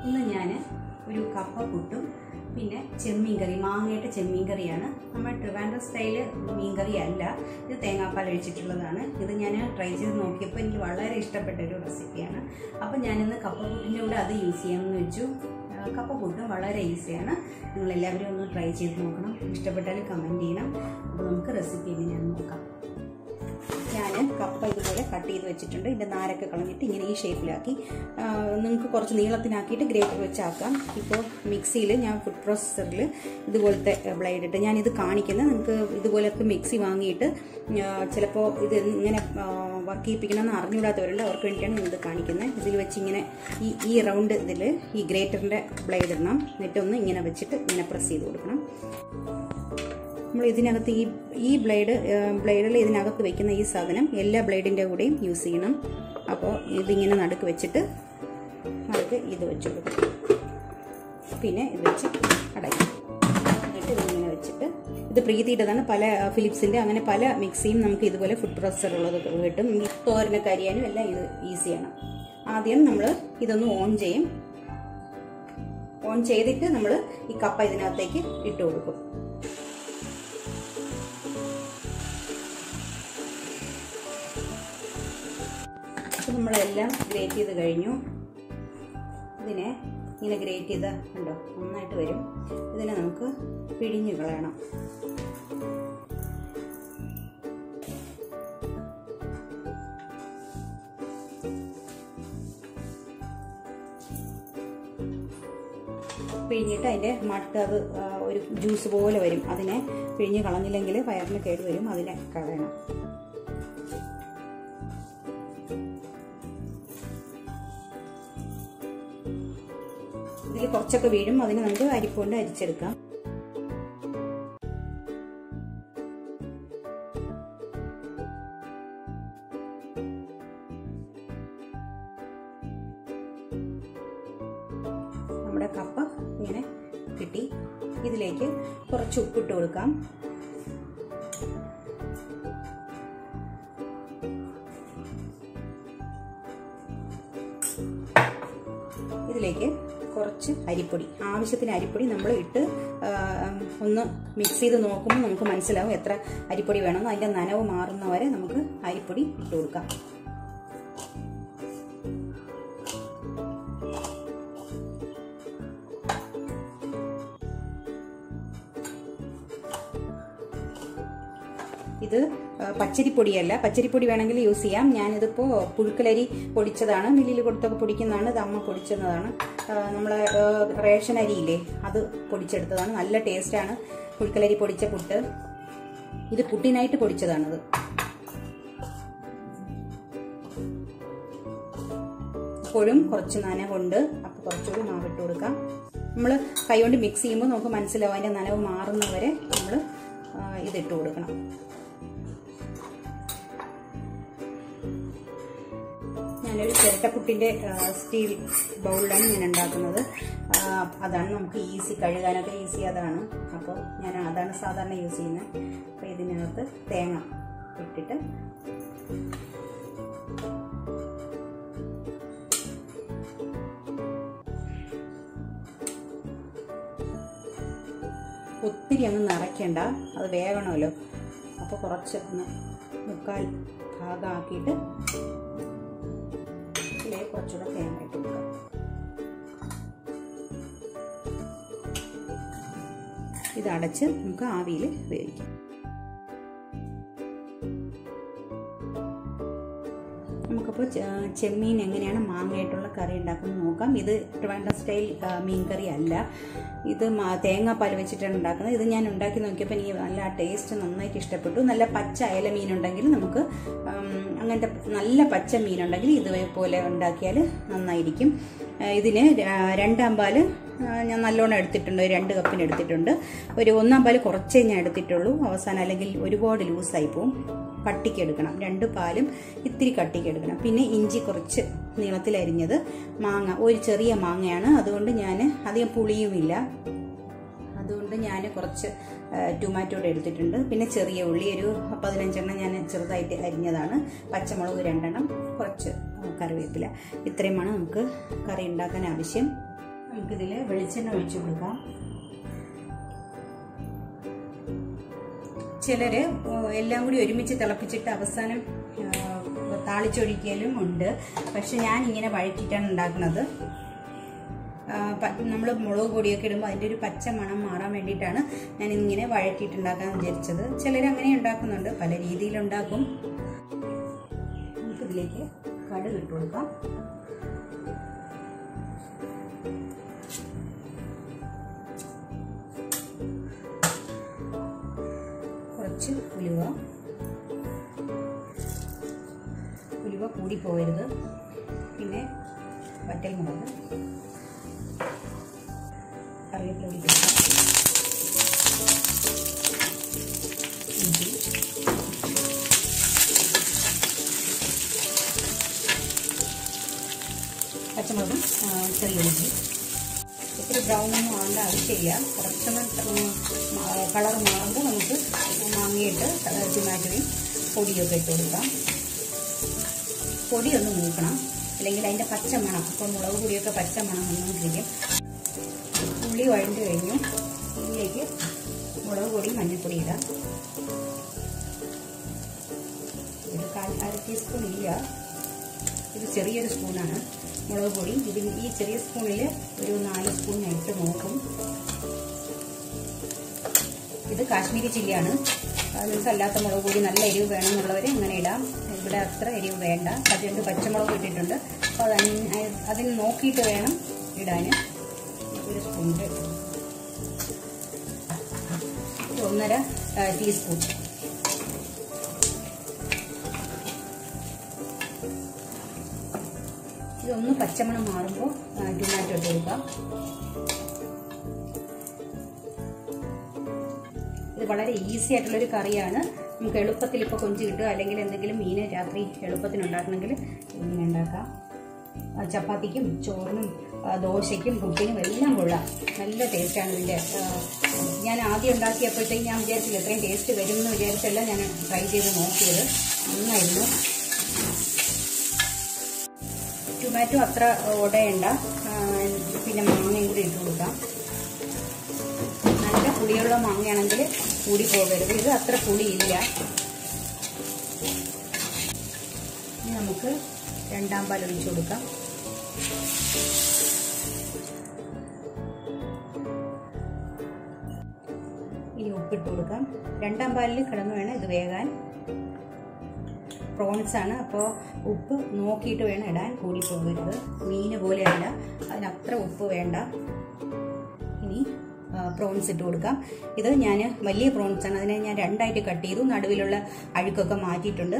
ഇന്ന് ഞാൻ ഒരു കപ്പ പുട്ടും പിന്നെ ചെമ്മീൻ കറി മാങ്ങയുടെ ചെമ്മീൻ കറിയാണ് നമ്മൾ ട്രിവാൻഡ്രം സ്റ്റൈല് മീൻ കറി അല്ല ഇത് തേങ്ങാപ്പാൽ ഒഴിച്ചിട്ടുള്ളതാണ് ഇത് ഞാൻ ട്രൈ ചെയ്ത് നോക്കിയപ്പോൾ എനിക്ക് വളരെ ഇഷ്ടപ്പെട്ട ഒരു റെസിപ്പിയാണ് അപ്പോൾ ഞാനിന്ന് കപ്പ പുട്ടിൻ്റെ കൂടെ അത് യൂസ് ചെയ്യാമെന്ന് വെച്ചു ആ, കപ്പ പുട്ടും വളരെ ഈസിയാണ് നിങ്ങൾ എല്ലാവരും ഒന്ന് ട്രൈ ചെയ്ത് നോക്കണം ഇഷ്ടപ്പെട്ടാൽ കമൻറ്റ് ചെയ്യണം അപ്പോൾ നമുക്ക് റെസിപ്പി എങ്ങനെയാണെന്ന് നോക്കാം ഞാൻ കപ്പ ഇതുപോലെ കട്ട് ചെയ്ത് വെച്ചിട്ടുണ്ട് ഇതിൻ്റെ നാരൊക്കെ കളഞ്ഞിട്ട് ഇങ്ങനെ ഈ ഷേപ്പിലാക്കി നിങ്ങൾക്ക് കുറച്ച് നീളത്തിനാക്കിയിട്ട് ഗ്രേറ്റർ വെച്ചാക്കാം ഇപ്പോൾ മിക്സിയിൽ ഞാൻ ഫുഡ് പ്രോസസ്സറിൽ ഇതുപോലത്തെ ബ്ലേഡ് ഇട്ട് ഞാൻ ഇത് കാണിക്കുന്നത് നിങ്ങൾക്ക് ഇതുപോലത്തെ മിക്സി വാങ്ങിയിട്ട് ചിലപ്പോൾ ഇത് ഇങ്ങനെ വർക്ക് ചെയ്യിപ്പിക്കണമെന്ന് അറിഞ്ഞുകൂടാത്തവരുണ്ട് അവർക്ക് വേണ്ടിയിട്ടാണ് ഞാൻ ഇത് കാണിക്കുന്നത് ഇതിൽ വെച്ച് ഇങ്ങനെ ഈ ഈ റൗണ്ട് ഇതിൽ ഈ ഗ്രേറ്ററിൻ്റെ ബ്ലേഡ് ഇടണം എന്നിട്ടൊന്ന് ഇങ്ങനെ വെച്ചിട്ട് ഇങ്ങനെ പ്രസ് ചെയ്ത് കൊടുക്കണം നമ്മൾ ഇതിനകത്ത് ഈ ഈ ബ്ലേഡ് ബ്ലേഡിൽ ഇതിനകത്ത് വെക്കുന്ന ഈ സാധനം എല്ലാ ബ്ലേഡിൻ്റെ കൂടെയും യൂസ് ചെയ്യണം അപ്പോൾ ഇതിങ്ങനെ നടുക്ക് വെച്ചിട്ട് നടുക്ക് ഇത് വെച്ച് കൊടുക്കും പിന്നെ ഇത് വെച്ച് അടയ്ക്കും എന്നിട്ട് ഇതിങ്ങനെ വെച്ചിട്ട് ഇത് പ്രീതിയുടേതാണ് പല ഫിലിപ്സിൻ്റെ അങ്ങനെ പല മിക്സിയും നമുക്ക് ഇതുപോലെ ഫുഡ് പ്രോസസ്സർ ഉള്ളത് കിട്ടും ഈ തോരനൊക്കെ അരിയാനും എല്ലാം ഇത് ഈസിയാണ് ആദ്യം നമ്മൾ ഇതൊന്ന് ഓൺ ചെയ്യും ഓൺ ചെയ്തിട്ട് നമ്മൾ ഈ കപ്പ ഇതിനകത്തേക്ക് ഇട്ട് കൊടുക്കും അപ്പോൾ നമ്മളെല്ലാം ഗ്രേറ്റ് ചെയ്ത് കഴിഞ്ഞു ഇതിനെ ഇങ്ങനെ ഗ്രേറ്റ് ചെയ്ത് ഉണ്ടോ നന്നായിട്ട് വരും ഇതിനെ നമുക്ക് പിഴിഞ്ഞ് കളയണം പിഴിഞ്ഞിട്ട് അതിൻ്റെ മട്ട് അത് ഒരു ജ്യൂസ് പോലെ വരും അതിനെ പിഴിഞ്ഞ് കളഞ്ഞില്ലെങ്കിൽ വയറിന് കേട് വരും അതിനെ കളയണം ഇതിൽ കുറച്ചൊക്കെ വീഴും അതിന് നമുക്ക് അരിപ്പുകൊണ്ട് അരിച്ചെടുക്കാം നമ്മുടെ കപ്പ ഇങ്ങനെ കിട്ടി ഇതിലേക്ക് കുറച്ച് ഉപ്പിട്ട് കൊടുക്കാം ഇതിലേക്ക് കുറച്ച് അരിപ്പൊടി ആവശ്യത്തിന് അരിപ്പൊടി നമ്മൾ ഇട്ട് ഒന്ന് മിക്സ് ചെയ്ത് നോക്കുമ്പോൾ നമുക്ക് മനസ്സിലാവും എത്ര അരിപ്പൊടി വേണമെന്ന് അതിൻ്റെ നനവ് മാറുന്നവരെ നമുക്ക് അരിപ്പൊടി ഇട്ട് കൊടുക്കാം ഇത് പച്ചരിപ്പൊടിയല്ല പച്ചരിപ്പൊടി വേണമെങ്കിൽ യൂസ് ചെയ്യാം ഞാനിതിപ്പോൾ പുഴുക്കലരി പൊടിച്ചതാണ് മില്ലിൽ കൊടുത്തൊക്കെ പൊടിക്കുന്നതാണ് ഇത് അമ്മ പൊടിച്ചതാണ് നമ്മളെ റേഷൻ അരിയില്ലേ അത് പൊടിച്ചെടുത്തതാണ് നല്ല ടേസ്റ്റാണ് പുഴുക്കലരി പൊടിച്ച പുട്ട് ഇത് പുട്ടിനായിട്ട് പൊടിച്ചതാണിത് ഇപ്പോഴും കുറച്ച് നനവുണ്ട് അപ്പോൾ കുറച്ചുകൂടി മാവിട്ട് കൊടുക്കാം നമ്മൾ കൈകൊണ്ട് മിക്സ് ചെയ്യുമ്പോൾ നമുക്ക് മനസ്സിലാവും അതിൻ്റെ നനവ് മാറുന്നവരെ നമ്മൾ ഇതിട്ട് കൊടുക്കണം ഞാനൊരു ചിരട്ടപ്പുട്ടിൻ്റെ സ്റ്റീൽ ബൗളിലാണ് ഞാൻ ഉണ്ടാക്കുന്നത് അതാണ് നമുക്ക് ഈസി കഴുകാനൊക്കെ ഈസി അതാണ് അപ്പോൾ ഞാൻ അതാണ് സാധാരണ യൂസ് ചെയ്യുന്നത് അപ്പോൾ ഇതിനകത്ത് തേങ്ങ ഇട്ടിട്ട് ഒത്തിരി അങ്ങ് നിറയ്ക്കണ്ട അത് വേകണമല്ലോ അപ്പോൾ കുറച്ച് ഒന്ന് മുക്കാൽ ഭാഗമാക്കിയിട്ട് ഇതിലേക്ക് കുറച്ചുകൂടെ തേങ്ങ ഇട്ട് കൊടുക്കാം ഇത് അടച്ച് നമുക്ക് ആവിയിൽ വേവിക്കാം നമുക്കപ്പോൾ ചെമ്മീൻ എങ്ങനെയാണ് മാങ്ങയായിട്ടുള്ള കറി ഉണ്ടാക്കുന്നത് നോക്കാം ഇത് ട്രിവാൻഡ്രം സ്റ്റൈൽ മീൻ കറി അല്ല ഇത് തേങ്ങാപ്പാൽ വെച്ചിട്ടാണ് ഉണ്ടാക്കുന്നത് ഇത് ഞാൻ ഉണ്ടാക്കി നോക്കിയപ്പോൾ എനിക്ക് നല്ല ടേസ്റ്റ് നന്നായിട്ട് ഇഷ്ടപ്പെട്ടു നല്ല പച്ച അയല മീനുണ്ടെങ്കിൽ നമുക്ക് അങ്ങനത്തെ നല്ല പച്ച മീനുണ്ടെങ്കിൽ ഇതുപോലെ ഉണ്ടാക്കിയാൽ നന്നായിരിക്കും ഇതിന് രണ്ടാം പാൽ ഞാൻ നല്ലോണം എടുത്തിട്ടുണ്ട് രണ്ട് കപ്പിന് എടുത്തിട്ടുണ്ട് ഒരു ഒന്നാം പാൽ കുറച്ചേ ഞാൻ എടുത്തിട്ടുള്ളൂ അവസാനം അല്ലെങ്കിൽ ഒരുപാട് ലൂസായി പോവും കട്ടിക്ക് എടുക്കണം രണ്ട് പാലും ഇത്തിരി കട്ടിക്ക് എടുക്കണം പിന്നെ ഇഞ്ചി കുറച്ച് നീളത്തിൽ അരിഞ്ഞത് മാങ്ങ ഒരു ചെറിയ മാങ്ങയാണ് അതുകൊണ്ട് ഞാൻ അധികം പുളിയുമില്ല അതുകൊണ്ട് ഞാൻ കുറച്ച് ടൊമാറ്റോടെ എടുത്തിട്ടുണ്ട് പിന്നെ ചെറിയ ഉള്ളി ഒരു പതിനഞ്ചെണ്ണം ഞാൻ ചെറുതായിട്ട് അരിഞ്ഞതാണ് പച്ചമുളക് രണ്ടെണ്ണം കുറച്ച് കറിവേപ്പില ഇത്രയുമാണ് നമുക്ക് കറി ഉണ്ടാക്കാൻ ആവശ്യം നമുക്കിതിൽ വെളിച്ചെണ്ണ ഒഴിച്ചു കൊടുക്കാം ചിലർ എല്ലാം കൂടി ഒരുമിച്ച് തിളപ്പിച്ചിട്ട് അവസാനം താളിച്ചൊഴിക്കലും ഉണ്ട് പക്ഷെ ഞാൻ ഇങ്ങനെ വഴറ്റിയിട്ടാണ് ഉണ്ടാക്കുന്നത് നമ്മൾ മുളക് പൊടിയൊക്കെ ഇടുമ്പോൾ അതിൻ്റെ ഒരു പച്ച മണം മാറാൻ വേണ്ടിയിട്ടാണ് ഞാൻ ഇങ്ങനെ വഴറ്റിയിട്ട് ഉണ്ടാക്കാൻ വിചാരിച്ചത് ചിലർ അങ്ങനെ ഉണ്ടാക്കുന്നുണ്ട് പല രീതിയിലുണ്ടാക്കും നമുക്കിതിലേക്ക് കടുക് ഇട്ട് കൊടുക്കാം കുറച്ച് ഉലുവ ഉലുവ കൂടി പോകരുത് പിന്നെ വറ്റൽ മുളക് കറിവേപ്പില കൊടുക്കാം ഇഞ്ചി പച്ചമുളകും ചെറിയ ഉള്ളി ഒത്തിരി ബ്രൗൺ ഒന്നും ആവേണ്ട ആവശ്യമില്ല കുറച്ചൊന്ന് കളർ മാറുമ്പോൾ നമുക്ക് മാങ്ങയിട്ട് ടൊമാറ്റോയും പൊടിയൊക്കെ ഇട്ട് കൊടുക്കാം പൊടിയൊന്ന് മൂക്കണം അല്ലെങ്കിൽ അതിൻ്റെ പച്ചമണം അപ്പോൾ മുളക് പൊടിയൊക്കെ പച്ചമണം വന്നുകൊണ്ടിരിക്കും ഉള്ളി വഴണ്ട് കഴിഞ്ഞു ഇതിലേക്ക് മുളക് പൊടി മഞ്ഞൾപ്പൊടി ഇടാം ഒരു കാൽ അര ടീസ്പൂൺ ഇല്ല ഇത് ചെറിയൊരു സ്പൂണാണ് മുളക് പൊടി ഇതിൽ ഈ ചെറിയ സ്പൂണിൽ ഒരു നാല് സ്പൂൺ ഞാൻ ഇട്ട് നോക്കും ഇത് കാശ്മീരി ചില്ലിയാണ് നിങ്ങൾക്ക് അല്ലാത്ത മുളക് പൊടി നല്ല എരിവ് വേണമെന്നുള്ളവർ ഇങ്ങനെ ഇടാം ഇവിടെ അത്ര എരിവ് വേണ്ട അതുകൊണ്ട് പച്ചമുളക് ഇട്ടിട്ടുണ്ട് അപ്പോൾ അത് അതിന് നോക്കിയിട്ട് വേണം ഇടാൻ ഒരു സ്പൂണിൻ്റെ ഒന്നര ടീസ്പൂൺ ഇതൊന്ന് പച്ചമണം മാറുമ്പോൾ ടൊമാറ്റോ ഇട്ട് കൊടുക്കാം ഇത് വളരെ ഈസി ആയിട്ടുള്ളൊരു കറിയാണ് നമുക്ക് എളുപ്പത്തിൽ ഇപ്പോൾ കൊഞ്ച് കിട്ടുക അല്ലെങ്കിൽ എന്തെങ്കിലും മീൻ രാത്രി എളുപ്പത്തിന് ഉണ്ടാക്കണമെങ്കിൽ ഇങ്ങനെ ഉണ്ടാക്കാം ചപ്പാത്തിക്കും ചോറിനും ദോശയ്ക്കും പുട്ടിനും എല്ലാം കൊള്ളാം നല്ല ടേസ്റ്റാണ് ഇതിൻ്റെ ഞാൻ ആദ്യം ഉണ്ടാക്കിയപ്പോഴത്തേക്ക് ഞാൻ വിചാരിച്ചില്ല എത്രയും ടേസ്റ്റ് വരും എന്ന് വിചാരിച്ചല്ല ഞാൻ ട്രൈ ചെയ്ത് നോക്കിയത് നന്നായിരുന്നു ടൊമാറ്റോ അത്ര ഉടയണ്ട പിന്നെ മാങ്ങയും കൂടി ഇട്ട് കൊടുക്കാം നല്ല പുളിയുള്ള മാങ്ങയാണെങ്കിൽ കൂടി പോകരുത് ഇത് അത്ര പുളിയില്ല ഇനി നമുക്ക് രണ്ടാം പാൽ ഒഴിച്ചു കൊടുക്കാം ഇനി ഉപ്പിട്ട് കൊടുക്കാം രണ്ടാം പാലിൽ കിടന്നു വേണം ഇത് വേകാൻ പ്രോൺസ് ആണ് അപ്പോൾ ഉപ്പ് നോക്കിയിട്ട് വേണം ഇടാൻ കൂടി പോകരുത് മീൻ പോലെയല്ല അതിനത്ര ഉപ്പ് വേണ്ട ഇനി പ്രോൺസ് ഇട്ട് കൊടുക്കാം ഇത് ഞാൻ വലിയ പ്രോൺസ് ആണ് അതിനെ ഞാൻ രണ്ടായിട്ട് കട്ട് ചെയ്തു നടുവിലുള്ള അഴുക്കൊക്കെ മാറ്റിയിട്ടുണ്ട്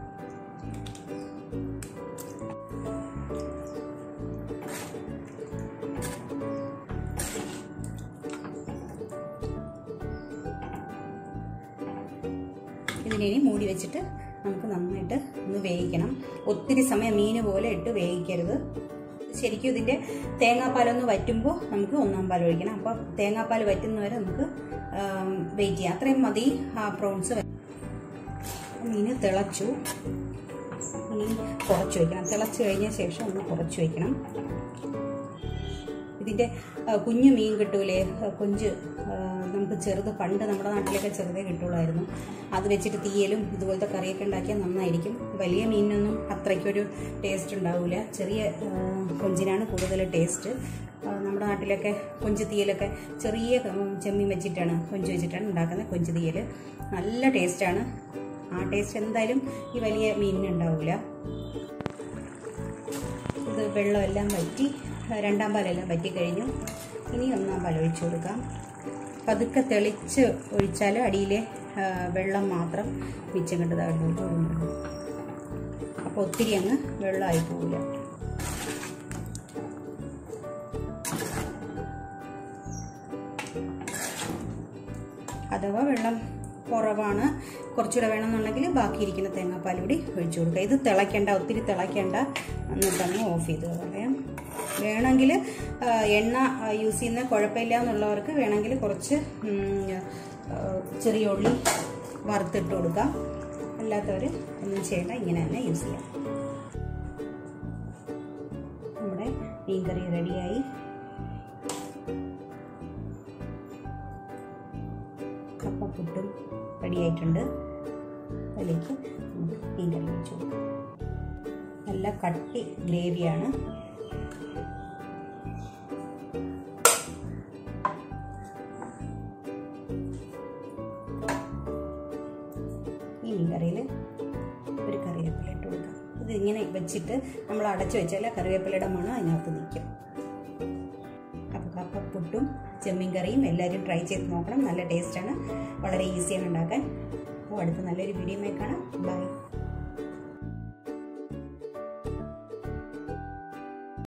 ഇതിനെ ഇനി മൂടി വെച്ചിട്ട് നമുക്ക് നന്നായിട്ട് ഒന്ന് വേവിക്കണം ഒത്തിരി സമയം മീൻ പോലെ ഇട്ട് വേവിക്കരുത് ശരിക്കും ഇതിൻ്റെ തേങ്ങാപ്പാലൊന്ന് വറ്റുമ്പോൾ നമുക്ക് ഒന്നാം പാൽ ഒഴിക്കണം അപ്പോൾ തേങ്ങാപ്പാൽ വറ്റുന്നവരെ നമുക്ക് വെയിറ്റ് ചെയ്യാം അത്രയും മതി ആ പ്രോൺസ് മീൻ തിളച്ചു ഇനി കുറച്ച് വയ്ക്കണം തിളച്ച് കഴിഞ്ഞ ശേഷം ഒന്ന് കുറച്ച് വയ്ക്കണം ഇതിൻ്റെ കുഞ്ഞു മീൻ കിട്ടൂലേ കൊഞ്ച് നമുക്ക് ചെറുത് പണ്ട് നമ്മുടെ നാട്ടിലൊക്കെ ചെറുതേ കിട്ടുള്ളായിരുന്നു അത് വെച്ചിട്ട് തീയലും ഇതുപോലത്തെ കറിയൊക്കെ ഉണ്ടാക്കിയാൽ നന്നായിരിക്കും വലിയ മീനിനൊന്നും അത്രയ്ക്കൊരു ടേസ്റ്റ് ഉണ്ടാവില്ല ചെറിയ കൊഞ്ചിനാണ് കൂടുതൽ ടേസ്റ്റ് നമ്മുടെ നാട്ടിലൊക്കെ കൊഞ്ച് തീയലൊക്കെ ചെറിയ ചെമ്മീൻ വെച്ചിട്ടാണ് കൊഞ്ച് വെച്ചിട്ടാണ് ഉണ്ടാക്കുന്നത് കൊഞ്ച് തീയൽ നല്ല ടേസ്റ്റാണ് ആ ടേസ്റ്റ് എന്തായാലും ഈ വലിയ മീനിന് ഉണ്ടാവില്ല ഇത് വെള്ളമെല്ലാം വറ്റി രണ്ടാം പാലെല്ലാം വറ്റി കഴിഞ്ഞു ഇനി ഒന്നാം പാൽ ഒഴിച്ചു കൊടുക്കാം പതുക്കെ തെളിച്ച് ഒഴിച്ചാൽ അടിയിലെ വെള്ളം മാത്രം മിച്ചം കണ്ടത് അവിടെ അപ്പോൾ ഒത്തിരി അങ്ങ് വെള്ളമായി പോവില്ല അഥവാ വെള്ളം കുറവാണ് കുറച്ചുകൂടെ വേണമെന്നുണ്ടെങ്കിൽ ബാക്കിയിരിക്കുന്ന തേങ്ങാപ്പാൽ കൂടി ഒഴിച്ചു കൊടുക്കുക ഇത് തിളയ്ക്കേണ്ട ഒത്തിരി തിളയ്ക്കേണ്ട എന്നിട്ടങ്ങ് ഓഫ് ചെയ്ത് കളയാം വേണമെങ്കിൽ എണ്ണ യൂസ് ചെയ്യുന്ന കുഴപ്പമില്ല എന്നുള്ളവർക്ക് വേണമെങ്കിൽ കുറച്ച് ചെറിയ ഉള്ളി വറുത്തിട്ട് കൊടുക്കാം അല്ലാത്തവർ ഒന്നും ചെയ്യേണ്ട ഇങ്ങനെ തന്നെ യൂസ് ചെയ്യാം നമ്മുടെ മീൻകറി റെഡിയായി ആയിട്ടുണ്ട് അതിലേക്ക് നമുക്ക് മീൻ കറി ഒഴിച്ചു കൊടുക്കാം നല്ല കട്ടി ഗ്രേവിയാണ് ഈ മീൻ കറിയിൽ ഒരു കറിവേപ്പില ഇട്ട് കൊടുക്കാം ഇത് ഇങ്ങനെ വെച്ചിട്ട് നമ്മൾ അടച്ചു വെച്ചാൽ കറിവേപ്പിലയുടെ മണം അതിനകത്ത് നിൽക്കും അപ്പോൾ കപ്പപ്പുട്ടും ചെമ്മീൻ കറിയും എല്ലാവരും ട്രൈ ചെയ്ത് നോക്കണം നല്ല ടേസ്റ്റാണ് വളരെ ഈസിയാണ് ഉണ്ടാക്കാൻ അപ്പോൾ അടുത്ത നല്ലൊരു വീഡിയോ കാണാം ബൈ